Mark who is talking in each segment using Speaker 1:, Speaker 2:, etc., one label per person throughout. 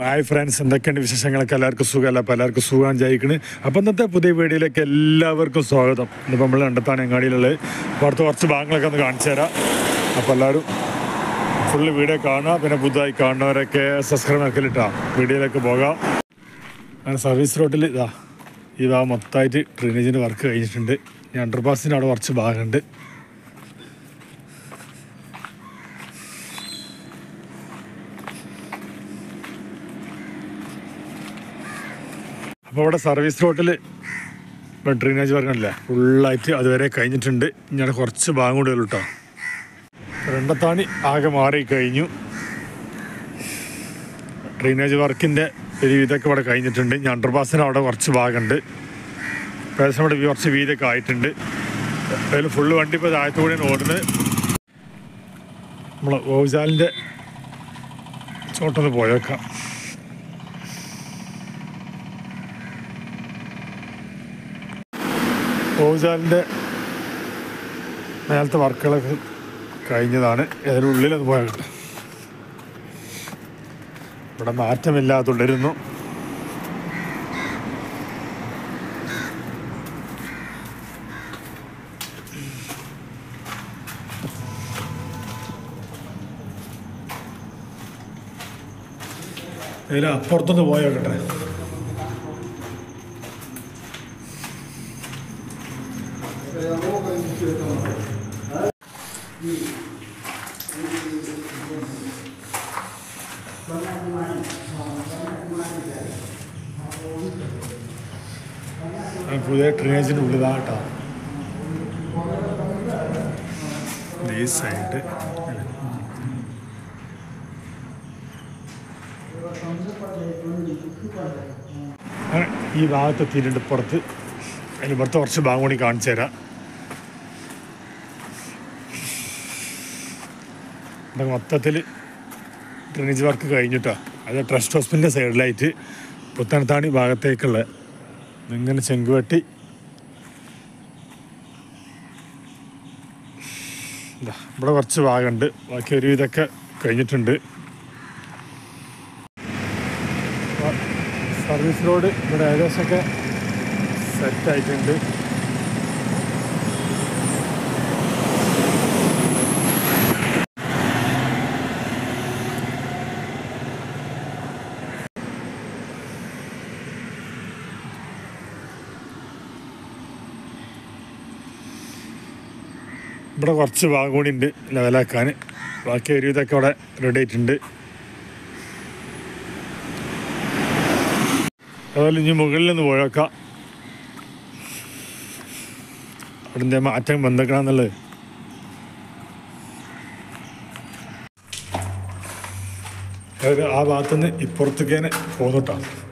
Speaker 1: hi friends എന്തൊക്കെയുണ്ട് വിശേഷങ്ങളൊക്കെ എല്ലാവർക്കും സുഖമല്ല അപ്പോൾ എല്ലാവർക്കും സുഖം ജയിക്കണ് അപ്പോൾ ഇന്നത്തെ പുതിയ വീഡിയോയിലേക്ക് എല്ലാവർക്കും സ്വാഗതം ഇന്നിപ്പോൾ നമ്മൾ കണ്ടെത്താണ് അങ്ങാടിയിലുള്ളത് അപ്പോൾ അടുത്ത കുറച്ച് ഭാഗങ്ങളൊക്കെ ഒന്ന് കാണിച്ചു തരാം അപ്പോൾ എല്ലാവരും ഫുള്ള് വീഡിയോ കാണുക പിന്നെ പുതുതായി കാണുന്നവരൊക്കെ സബ്സ്ക്രൈബ് ആക്കലിട്ടാ വീഡിയോയിലേക്ക് പോകാം അങ്ങനെ സർവീസ് റോഡിൽ ഇതാ ഈ ഭാഗം മൊത്തമായിട്ട് ഡ്രെയിനേജിൻ്റെ വർക്ക് കഴിഞ്ഞിട്ടുണ്ട് ഇനി അണ്ടർപാസിൻ്റെ അവിടെ കുറച്ച് ഭാഗമുണ്ട് അപ്പോൾ ഇവിടെ സർവീസ് റോഡിൽ ഇവിടെ ഡ്രെയിനേജ് വർക്കല്ലേ ഫുള്ളായിട്ട് അതുവരെ കഴിഞ്ഞിട്ടുണ്ട് ഇനി അവിടെ കുറച്ച് ഭാഗം കൂടെ ഉള്ളൂ കേട്ടോ രണ്ടത്താണി ആകെ മാറി കഴിഞ്ഞു ഡ്രെയിനേജ് വർക്കിൻ്റെ ഒരു ഇതൊക്കെ ഇവിടെ കഴിഞ്ഞിട്ടുണ്ട് ഇനി അണ്ടർപാസിന് അവിടെ കുറച്ച് ഭാഗമുണ്ട് ഏകദേശം ഇവിടെ കുറച്ച് വീതിയൊക്കെ ആയിട്ടുണ്ട് അതിൽ ഫുള്ള് വണ്ടി ഇപ്പോൾ താഴത്തു കൂടെയാണ് ഓടുന്നത് നമ്മൾ ഓജാലിൻ്റെ ചോട്ടൊന്ന് പോയേക്കാം ഓജാലിൻ്റെ മേലത്തെ വർക്കുകളൊക്കെ കഴിഞ്ഞതാണ് അതിനുള്ളിൽ അത് പോയാൽ കിട്ടും ഇവിടെ മാറ്റമില്ലാതെ തുടരുന്നു ഇതിൽ അപ്പുറത്തൊന്ന് പോയോക്കട്ടെ ആ പുതിയ ഡ്രെയിനേജിൻ്റെ ഉള്ളിലാട്ടോ ഈ സൈഡ് അങ്ങനെ ഈ ഭാഗത്ത് എത്തിയിട്ടുണ്ട് പുറത്ത് അതിന് പുറത്ത് കുറച്ച് ഭാഗം കൂടി കാണിച്ചു തരാം ഇവിടെ മൊത്തത്തിൽ ഡ്രെയിനേജ് വർക്ക് കഴിഞ്ഞിട്ടോ അത് ട്രസ്റ്റ് ഹോസ്പിറ്റലിൻ്റെ സൈഡിലായിട്ട് പുത്തനത്താണി ഭാഗത്തേക്കുള്ള ഇങ്ങനെ ചെങ്കുവെട്ടി ഇതാ ഇവിടെ കുറച്ച് ഭാഗമുണ്ട് ബാക്കി ഒരു ഇതൊക്കെ കഴിഞ്ഞിട്ടുണ്ട് സർവീസ് റോഡ് ഇവിടെ ഏകദേശമൊക്കെ സെറ്റ് ആയിട്ടുണ്ട് ഇവിടെ കുറച്ച് ഭാഗം കൂടി ഉണ്ട് ലെവലാക്കാൻ ബാക്കി ഒരു ഇതൊക്കെ ഇവിടെ റെഡി ആയിട്ടുണ്ട് അതുപോലെ ഇനി മുകളിൽ നിന്ന് പോയേക്കാം അവിടെ മാറ്റം ബന്ധക്കണമെന്നുള്ളത് അതായത് ആ ഭാഗത്തുനിന്ന് ഇപ്പുറത്തേക്കേനെ പോന്നിട്ടാ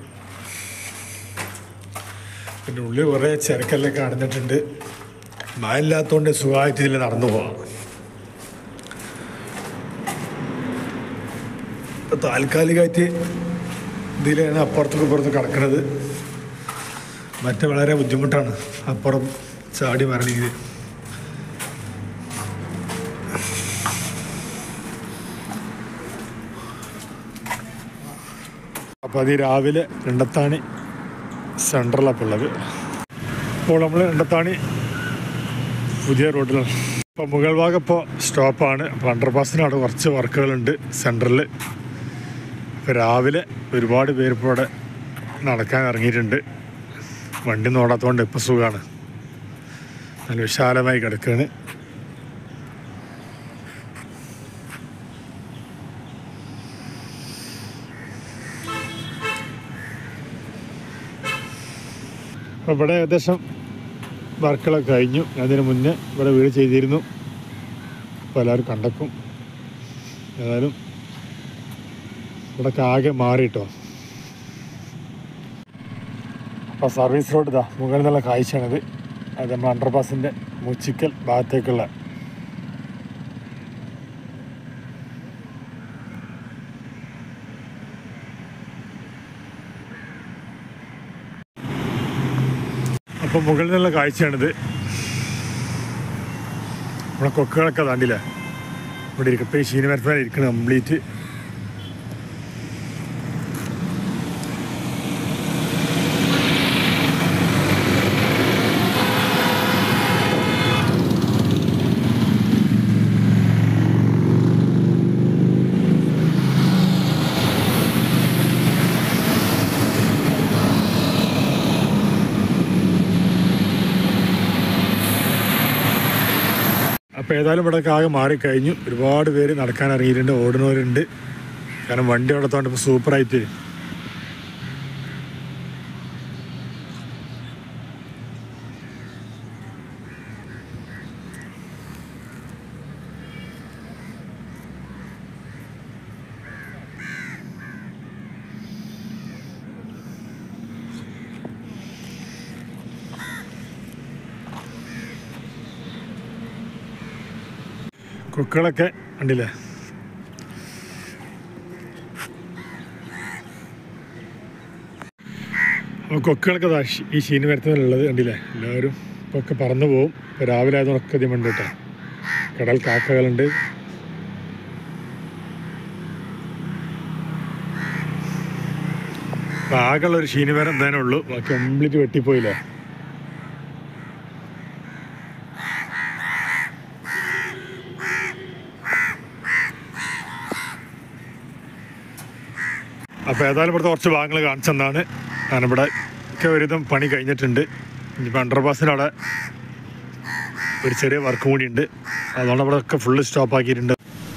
Speaker 1: പിന്നെ ഉള്ളിൽ കുറേ ചിരക്കല്ലൊക്കെ അടഞ്ഞിട്ടുണ്ട് മഴ ഇല്ലാത്തതുകൊണ്ട് സുഖമായിട്ട് ഇതിൽ നടന്നു പോവാം ഇപ്പം താൽക്കാലികമായിട്ട് ഇതിലാണ് അപ്പുറത്തേക്ക് ഇപ്പുറത്ത് കിടക്കുന്നത് മറ്റേ വളരെ ബുദ്ധിമുട്ടാണ് അപ്പുറം ചാടി മരണമെങ്കിൽ അപ്പോൾ അത് രാവിലെ രണ്ടത്താണി സെൻട്രലാണ് ഉള്ളത് അപ്പോൾ നമ്മൾ രണ്ടത്താണി പുതിയ റോഡിലാണ് ഇപ്പോൾ മുകൾ ഭാഗം ഇപ്പോൾ സ്റ്റോപ്പാണ് അപ്പോൾ അണ്ടർപാസിന് അവിടെ കുറച്ച് വർക്കുകളുണ്ട് സെൻറ്ററിൽ ഇപ്പോൾ രാവിലെ ഒരുപാട് പേര് ഇപ്പോൾ ഇവിടെ നടക്കാൻ ഇറങ്ങിയിട്ടുണ്ട് വണ്ടി നോടാത്തതുകൊണ്ട് ഇപ്പോൾ സുഖമാണ് നല്ല വിശാലമായി കിടക്കുകയാണ് അപ്പോൾ ഇവിടെ ഏകദേശം വർക്കുകളൊക്കെ കഴിഞ്ഞു അതിന് മുന്നേ ഇവിടെ വീട് ചെയ്തിരുന്നു അപ്പോൾ എല്ലാവരും കണ്ടക്കും ഏതായാലും ഇവിടെ ആകെ മാറിയിട്ടോ അപ്പോൾ സർവീസ് റോഡ് ഇതാ മുകളിൽ നിന്നുള്ള കാഴ്ചയാണിത് അത് നമ്മൾ അണ്ടർപാസിൻ്റെ മുച്ചിക്കൽ ഭാഗത്തേക്കുള്ള അപ്പോൾ മുകളിൽ നിന്നുള്ള കാഴ്ചയാണിത് നമ്മുടെ കൊക്കുകളൊക്കെ താണ്ടില്ല ഇവിടെ ഇരിക്കും ഇപ്പോൾ ഈ ശീനമരത്തിലാണ് ഇരിക്കുന്നത് കംപ്ലീറ്റ് അപ്പോൾ ഏതായാലും ഇവിടെ ആകെ മാറിക്കഴിഞ്ഞു ഒരുപാട് പേര് നടക്കാൻ ഇറങ്ങിയിട്ടുണ്ട് ഓടുന്നവരുണ്ട് കാരണം വണ്ടി അവിടത്തോണ്ട് ഇപ്പോൾ സൂപ്പറായിട്ട് കൊക്കുകളൊക്കെ ഉണ്ടില്ലേ അപ്പോൾ കൊക്കുകളൊക്കെ ദാ ശി- ഈ ശീന് മരത്തിനുള്ളത് കണ്ടില്ലേ എല്ലാവരും ഇപ്പോൾ ഒക്കെ പറന്നു പോകും ഇപ്പോൾ രാവിലെ ആയതുകൊണ്ടൊക്കെ അധികം ഉണ്ട് കേട്ടോ കടൽ കാക്കകളുണ്ട് അപ്പോൾ ആകെയുള്ള ഒരു ശീനിമരം എന്തായാലും ഉള്ളൂ ബാക്കി കംപ്ലീറ്റ് വെട്ടിപ്പോയില്ലേ അപ്പോൾ ഏതായാലും ഇവിടുത്തെ കുറച്ച് ഭാഗങ്ങൾ കാണിച്ചെന്നാണ് ഞാനിവിടെ ഒക്കെ ഒരുവിധം പണി കഴിഞ്ഞിട്ടുണ്ട് ഇനിയിപ്പോൾ അണ്ടർപാസിൻ്റെ അവിടെ ഒരു ചെറിയ വർക്കും കൂടി ഉണ്ട് അതുകൊണ്ട് അവിടെ ഒക്കെ ഫുള്ള് സ്റ്റോപ്പ് ആക്കിയിട്ടുണ്ട്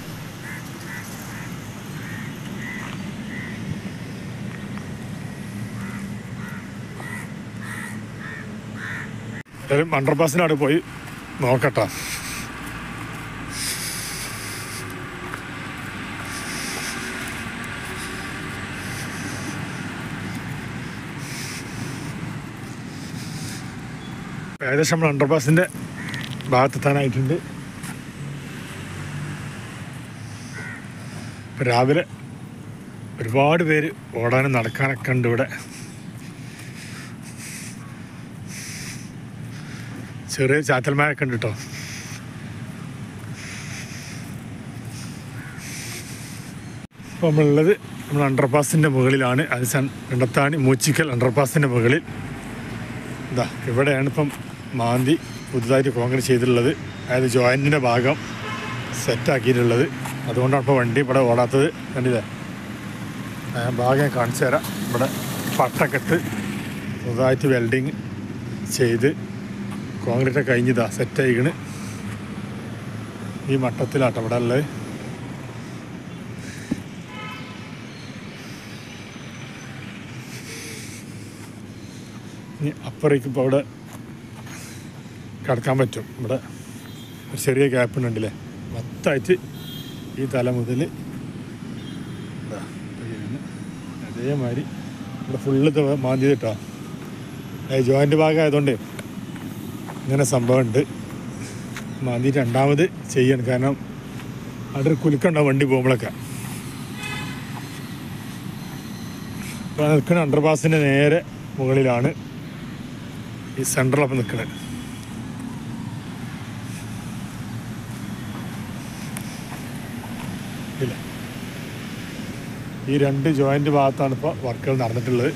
Speaker 1: ഏതായാലും അണ്ടർപാസിൻ്റെ അവിടെ പോയി നോക്കട്ടോ ഏകദേശം നമ്മൾ അണ്ടർപാസിൻ്റെ ഭാഗത്തെത്താനായിട്ടുണ്ട് ഇപ്പം രാവിലെ ഒരുപാട് പേര് ഓടാനും നടക്കാനൊക്കെ ഉണ്ട് ഇവിടെ ചെറിയ ചാറ്റൽമാരൊക്കെ ഉണ്ട് കേട്ടോ ഇപ്പോൾ നമ്മളുള്ളത് നമ്മൾ അണ്ടർപാസിൻ്റെ മുകളിലാണ് അത് സൺ- രണ്ടത്താണി മൂച്ചിക്കൽ അണ്ടർപാസിൻ്റെ മുകളിൽ ഇതാ ഇവിടെയാണ് ഇപ്പം മാന്തി പുതുതായിട്ട് കോൺക്രീറ്റ് ചെയ്തിട്ടുള്ളത് അതായത് ജോയിൻറ്റിൻ്റെ ഭാഗം സെറ്റാക്കിയിട്ടുള്ളത് അതുകൊണ്ടാണ് ഇപ്പോൾ വണ്ടി ഇവിടെ ഓടാത്തത് കണ്ടില്ലേ ആ ഭാഗം ഞാൻ കാണിച്ചു തരാം ഇവിടെ പട്ടക്കെട്ട് പുതുതായിട്ട് വെൽഡിങ് ചെയ്ത് കോൺക്രീറ്റ് കഴിഞ്ഞതാ സെറ്റായിക്കണ് ഈ മട്ടത്തിലാട്ടോ ഇവിടെ ഉള്ളത് ഇനി അപ്പുറേക്ക് ഇപ്പോൾ അവിടെ കിടക്കാൻ പറ്റും ഇവിടെ ഒരു ചെറിയ ഗ്യാപ്പ് ഉണ്ടല്ലേ മൊത്തമായിട്ട് ഈ തല മുതൽ ഇതാ, ഇങ്ങനെ അതേമാതിരി ഇവിടെ ഫുള്ള് മാന്തി കേട്ടോ ജോയിൻ്റ് ഭാഗം ആയതുകൊണ്ട് ഇങ്ങനെ സംഭവമുണ്ട് മാന്തി രണ്ടാമത് ചെയ്യണം കാരണം അവിടെ ഒരു കുലുക്കുണ്ടാവും വണ്ടി പോകുമ്പോഴൊക്കെ ഇപ്പോൾ നിൽക്കുന്ന അണ്ടർപാസിൻ്റെ നേരെ മുകളിലാണ് ഈ സെൻട്രലപ്പം നിൽക്കുന്നത് ഇല്ല ഈ രണ്ട് ജോയിന്റ് ഭാഗത്താണ് ഇപ്പോൾ വർക്കുകൾ നടന്നിട്ടുള്ളത്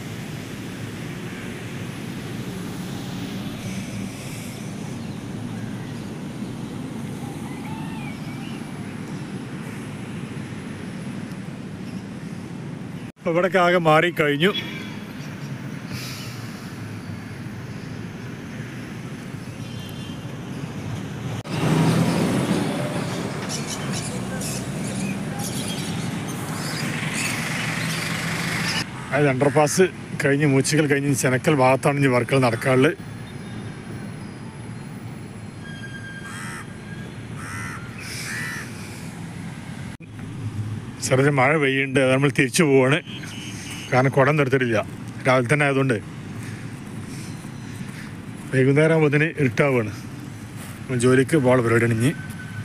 Speaker 1: അപ്പോൾ ഇവിടെയൊക്കെ ആകെ മാറിക്കഴിഞ്ഞു അതായത് അണ്ടർപാസ് കഴിഞ്ഞ് മൂച്ചിക്കൽ കഴിഞ്ഞ് ചെനക്കൽ ഭാഗത്താണ് ഇനി വർക്കുകൾ നടക്കാറുള്ളത് ചെറിയ മഴ പെയ്യുന്നുണ്ട് അത് നമ്മൾ തിരിച്ചു പോവാണ് കാരണം കുടം നിർത്തിയിട്ടില്ല രാവിലെ തന്നെ ആയതുകൊണ്ട് വൈകുന്നേരം ആകുമ്പോഴത്തേന് ഇരുട്ടാവുകയാണ് നമ്മൾ ജോലിക്ക് പോകാനുള്ള പരിപാടിയാണ് ഇനി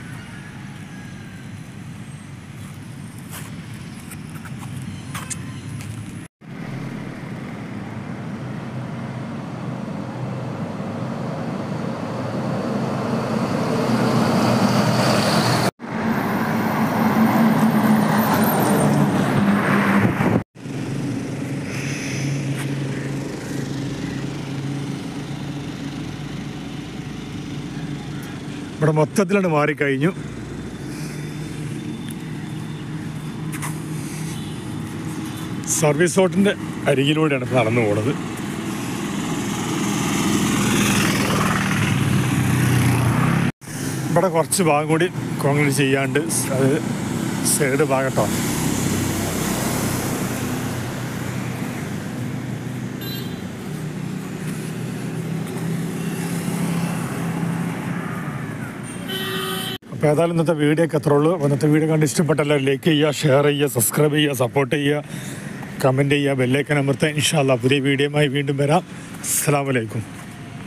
Speaker 1: ഇവിടെ മൊത്തത്തിലാണ് മാറിക്കഴിഞ്ഞു സർവീസ് റോഡിൻ്റെ അരികിലൂടെയാണ് ഇപ്പോൾ നടന്നു പോണത് ഇവിടെ കുറച്ച് ഭാഗം കൂടി കോൺക്രീറ്റ് ചെയ്യാണ്ട് അത് സൈഡ് ഭാഗട്ടോ അപ്പോൾ ഏതായാലും ഇന്നത്തെ വീഡിയോ ഒക്കെ അത്രേ ഉള്ളൂ അപ്പോൾ ഇന്നത്തെ വീഡിയോ കണ്ട് ഇഷ്ടപ്പെട്ടല്ല ലൈക്ക് ചെയ്യുക ഷെയർ ചെയ്യുക സബ്സ്ക്രൈബ് ചെയ്യുക സപ്പോർട്ട് ചെയ്യുക കമൻറ്റ് ചെയ്യുക ബെല്ലൈക്കൻ അമർത്താൻ ഇൻഷാല്ല പുതിയ വീഡിയോയുമായി വീണ്ടും വരാം അസ്സാം വലൈക്കും